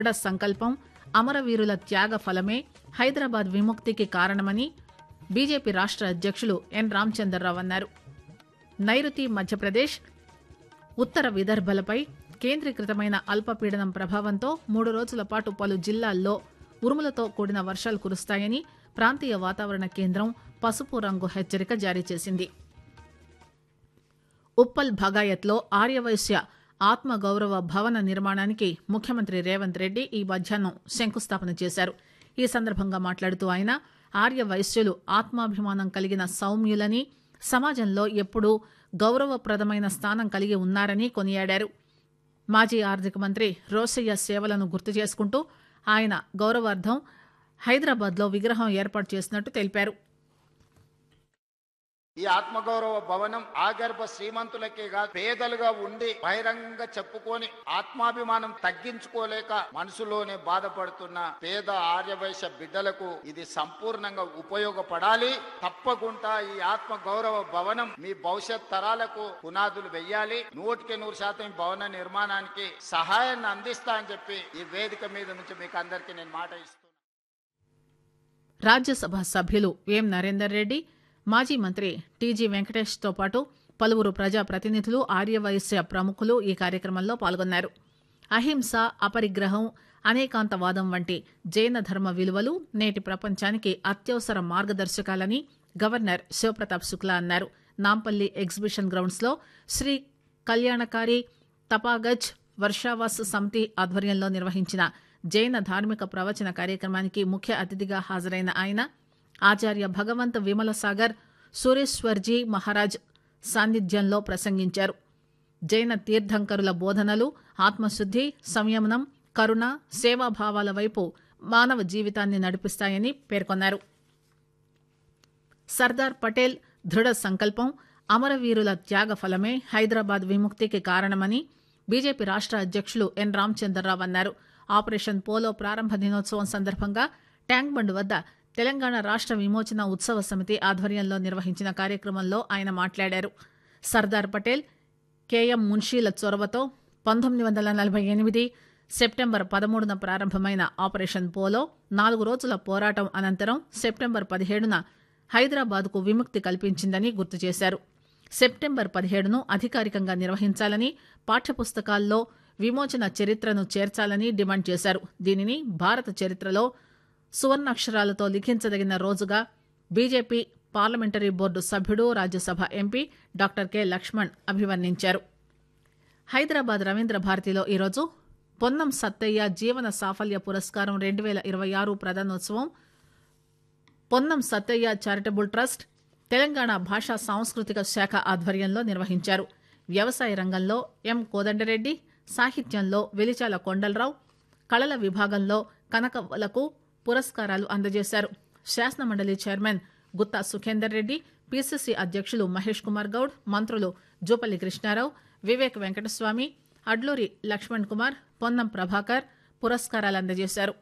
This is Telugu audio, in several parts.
దృఢ సంకల్పం అమరవీరుల త్యాగ ఫలమే హైదరాబాద్ విముక్తికి కారణమని బీజేపీ రాష్ట అధ్యక్షులు ఎన్ రామచంద్రరావు అన్నారు నైరుతి మధ్యప్రదేశ్ ఉత్తర విదర్భలపై కేంద్రీకృతమైన అల్పపీడనం ప్రభావంతో మూడు రోజుల పాటు పలు జిల్లాల్లో ఉరుములతో కూడిన వర్షాలు కురుస్తాయని ప్రాంతీయ వాతావరణ కేంద్రం పసుపు రంగు హెచ్చరిక జారీ చేసింది ఉప్పల్ భగాయత్లో ఆర్యవైశ్య ఆత్మగౌరవ భవన నిర్మాణానికి ముఖ్యమంత్రి రేవంత్ రెడ్డి ఈ మధ్యాహ్నం శంకుస్థాపన చేశారు ఈ సందర్భంగా మాట్లాడుతూ ఆయన ఆర్యవైశ్యులు ఆత్మాభిమానం కలిగిన సౌమ్యులని సమాజంలో ఎప్పుడూ గౌరవప్రదమైన స్థానం కలిగి ఉన్నారని కొనియాడారు మాజీ ఆర్థిక మంత్రి రోసయ్య సేవలను గుర్తు చేసుకుంటూ ఆయన గౌరవార్థం హైదరాబాద్లో విగ్రహం ఏర్పాటు చేసినట్టు తెలిపారు ఈ ఆత్మగౌరవ భవనం ఆగర్భ శ్రీమంతులకే కాదు పేదలుగా ఉండి బహిరంగంగా చెప్పుకొని ఆత్మాభిమానం తగ్గించుకోలేక మనసులోనే బాధపడుతున్న పేద ఆర్యవైశ్య బిడ్డలకు ఇది సంపూర్ణంగా ఉపయోగపడాలి తప్పకుండా ఈ ఆత్మ గౌరవ భవనం మీ భవిష్యత్ తరాలకు పునాదులు వెయ్యాలి నూటికి నూరు శాతం ఈ భవన నిర్మాణానికి సహాయాన్ని అందిస్తా అని చెప్పి ఈ వేదిక మీద నుంచి మీకు అందరికీ నేను మాట ఇస్తున్నాను రాజ్యసభ సభ్యులు వేం నరేందర్ రెడ్డి మాజీ మంత్రి టీజీ వెంకటేష్తో పాటు పలువురు ప్రజాప్రతినిధులు ఆర్యవైశ్య ప్రముఖులు ఈ కార్యక్రమంలో పాల్గొన్నారు అహింస అపరిగ్రహం అనేకాంతవాదం వంటి జైన ధర్మ విలువలు నేటి ప్రపంచానికి అత్యవసర మార్గదర్శకాలని గవర్నర్ శివప్రతాప్ శుక్లా అన్నారు నాంపల్లి ఎగ్జిబిషన్ గ్రౌండ్స్లో శ్రీ కళ్యాణకారి తపాగజ్ వర్షావాస్ సమితి ఆధ్వర్యంలో నిర్వహించిన జైన ధార్మిక ప్రవచన కార్యక్రమానికి ముఖ్య అతిథిగా హాజరైన ఆయన ఆచార్య భగవంత్ విమల సాగర్ సూరేశ్వర్జీ మహారాజ్ సాన్నిధ్యంలో ప్రసంగించారు జైన తీర్థంకరుల బోధనలు ఆత్మశుద్ధి సంయమనం కరుణ సేవాభావాల వైపు మానవ జీవితాన్ని నడిపిస్తాయని పేర్కొన్నారు సర్దార్ పటేల్ దృఢ సంకల్పం అమరవీరుల త్యాగ ఫలమే హైదరాబాద్ విముక్తికి కారణమని బీజేపీ రాష్ట అధ్యక్షులు ఎన్ రామచంద్రరావు అన్నారు ఆపరేషన్ పోలో ప్రారంభ దినోత్సవం సందర్భంగా ట్యాంక్ బండ్ వద్ద తెలంగాణ రాష్ట విమోచన ఉత్సవ సమితి ఆధ్వర్యంలో నిర్వహించిన కార్యక్రమంలో ఆయన మాట్లాడారు సర్దార్ పటేల్ కేఎం మున్షీల చొరవతో పంతొమ్మిది వందల నలభై ఎనిమిది సెప్టెంబర్ పదమూడున ప్రారంభమైన ఆపరేషన్ పోలో నాలుగు రోజుల పోరాటం అనంతరం సెప్టెంబర్ పదిహేడున హైదరాబాద్కు విముక్తి కల్పించిందని గుర్తు చేశారు సెప్టెంబర్ పదిహేడును అధికారికంగా నిర్వహించాలని పాఠ్యపుస్తకాల్లో విమోచన చరిత్రను చేర్చాలని డిమాండ్ చేశారు దీనిని భారత చరిత్రలో సువర్ణాక్షరాలతో లిఖించదగిన రోజుగా బీజేపీ పార్లమెంటరీ బోర్డు సభ్యుడు Rajya Sabha MP doctor K Laxman అభివర్ణించారు హైదరాబాద్ రవీంద్ర భారతిలో ఈరోజు పొన్నం సత్తయ్య జీవన సాఫల్య పురస్కారం రెండు వేల ఇరవై ఆరు ప్రధానోత్సవం పొన్నం సత్తయ్య చారిటబుల్ ట్రస్ట్ తెలంగాణ భాషా సాంస్కృతిక శాఖ ఆధ్వర్యంలో నిర్వహించారు వ్యవసాయ రంగంలో ఎం కోదండరెడ్డి సాహిత్యంలో వెలిచాల కొండలరావు కళల విభాగంలో కనకవ్వలకు పురస్కారాలు అందజేశారు శాసనమండలి చైర్మన్ గుత్తా సుఖేందర్ రెడ్డి పీసీసీ అధ్యక్షులు మహేష్ కుమార్ గౌడ్ మంత్రులు జూపల్లి కృష్ణారావు వివేక్ వెంకటస్వామి అడ్లూరి లక్ష్మణ్ కుమార్ పొన్నం ప్రభాకర్ పురస్కారాలు అందజేశారు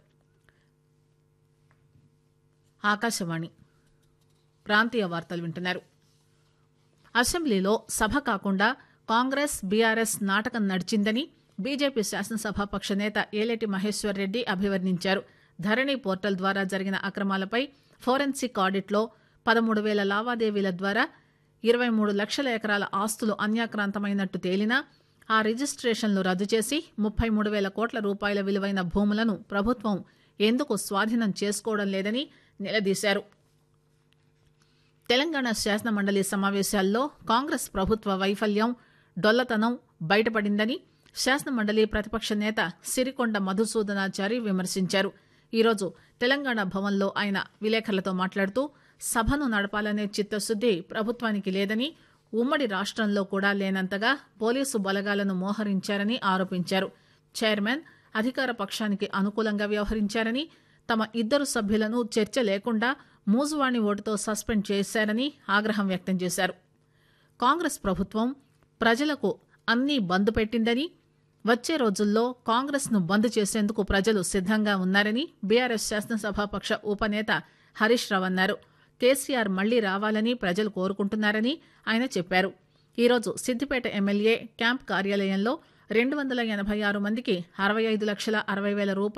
ఆకాశవాణి ప్రాంతీయ వార్తలు వింటున్నారు అసెంబ్లీలో సభ కాకుండా కాంగ్రెస్ బీఆర్ఎస్ నాటకం నడిచిందని బీజేపీ శాసనసభాపక్ష నేత ఏలేటి మహేశ్వర్ రెడ్డి అభివర్ణించారు ధరణి పోర్టల్ ద్వారా జరిగిన అక్రమాలపై ఫోరెన్సిక్ ఆడిట్లో పదమూడు వేల లావాదేవీల ద్వారా ఇరవై మూడు లక్షల ఎకరాల ఆస్తులు అన్యాక్రాంతమైనట్టు తేలినా ఆ రిజిస్ట్రేషన్లు రద్దు చేసి ముప్పై మూడు వేల కోట్ల రూపాయల విలువైన భూములను ప్రభుత్వం ఎందుకు స్వాధీనం చేసుకోవడం లేదని నిలదీశారు తెలంగాణ శాసన మండలి సమావేశాల్లో కాంగ్రెస్ ప్రభుత్వ వైఫల్యం డొల్లతనం బయటపడిందని శాసన మండలి ప్రతిపక్ష నేత సిరికొండ మధుసూదనాచారి విమర్శించారు ఈరోజు తెలంగాణ భవన్లో ఆయన విలేకరులతో మాట్లాడుతూ సభను నడపాలనే చిత్తశుద్ది ప్రభుత్వానికి లేదని ఉమ్మడి రాష్ట్రంలో కూడా లేనంతగా పోలీసు బలగాలను మోహరించారని ఆరోపించారు చైర్మన్ అధికార పక్షానికి అనుకూలంగా వ్యవహరించారని తమ ఇద్దరు సభ్యులను చర్చ లేకుండా మూజువాణి ఓటుతో సస్పెండ్ చేశారని ఆగ్రహం వ్యక్తం చేశారు కాంగ్రెస్ ప్రభుత్వం ప్రజలకు అన్నీ బంద్ పెట్టిందని వచ్చే రోజుల్లో కాంగ్రెస్ ను బంద్ చేసేందుకు ప్రజలు సిద్దంగా ఉన్నారని బీఆర్ఎస్ శాసనసభాపక్ష ఉపనేత హరీష్ రావు అన్నారు కేసీఆర్ మళ్లీ రావాలని ప్రజలు కోరుకుంటున్నారని ఆయన చెప్పారు ఈరోజు సిద్దిపేట ఎమ్మెల్యే క్యాంప్ కార్యాలయంలో రెండు వందల ఎనభై ఆరు మందికి అరవై ఐదు లక్షల అరవై వేల రూపాయలు